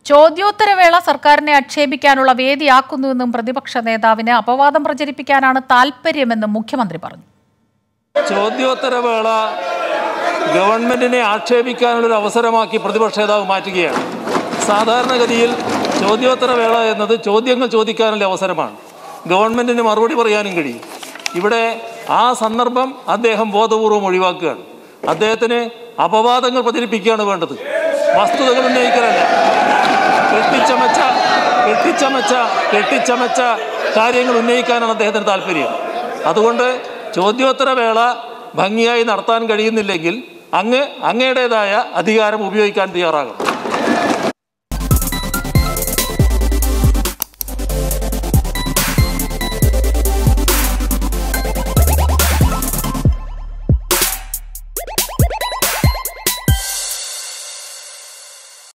ചോദ്യോത്തരവേള സർക്കാരിനെ ആക്ഷേപിക്കാനുള്ള വേദിയാക്കുന്നുവെന്നും പ്രതിപക്ഷ നേതാവിന് അപവാദം പ്രചരിപ്പിക്കാനാണ് താൽപര്യമെന്നും മുഖ്യമന്ത്രി പറഞ്ഞു ചോദ്യോത്തരവേള ഗവൺമെന്റിനെ ആക്ഷേപിക്കാനുള്ളൊരു അവസരമാക്കി പ്രതിപക്ഷ നേതാവ് മാറ്റുകയാണ് സാധാരണഗതിയിൽ ചോദ്യോത്തരവേള എന്നത് ചോദ്യങ്ങൾ ചോദിക്കാനുള്ള അവസരമാണ് ഗവൺമെന്റിന് മറുപടി പറയാനും കഴിയും ഇവിടെ ആ സന്ദർഭം അദ്ദേഹം ബോധപൂർവം ഒഴിവാക്കുകയാണ് അദ്ദേഹത്തിന് അപവാദങ്ങൾ പ്രചരിപ്പിക്കുകയാണ് വേണ്ടത് വസ്തുതകൾ ഉന്നയിക്കലല്ല കെട്ടിച്ചമച്ച കെട്ടിച്ചമച്ച കെട്ടിച്ചമച്ച കാര്യങ്ങൾ ഉന്നയിക്കാനാണ് അദ്ദേഹത്തിന് താല്പര്യം അതുകൊണ്ട് ചോദ്യോത്തര വേള ഭംഗിയായി നടത്താൻ കഴിയുന്നില്ലെങ്കിൽ അങ്ങ് അങ്ങയുടേതായ അധികാരം ഉപയോഗിക്കാൻ തയ്യാറാകണം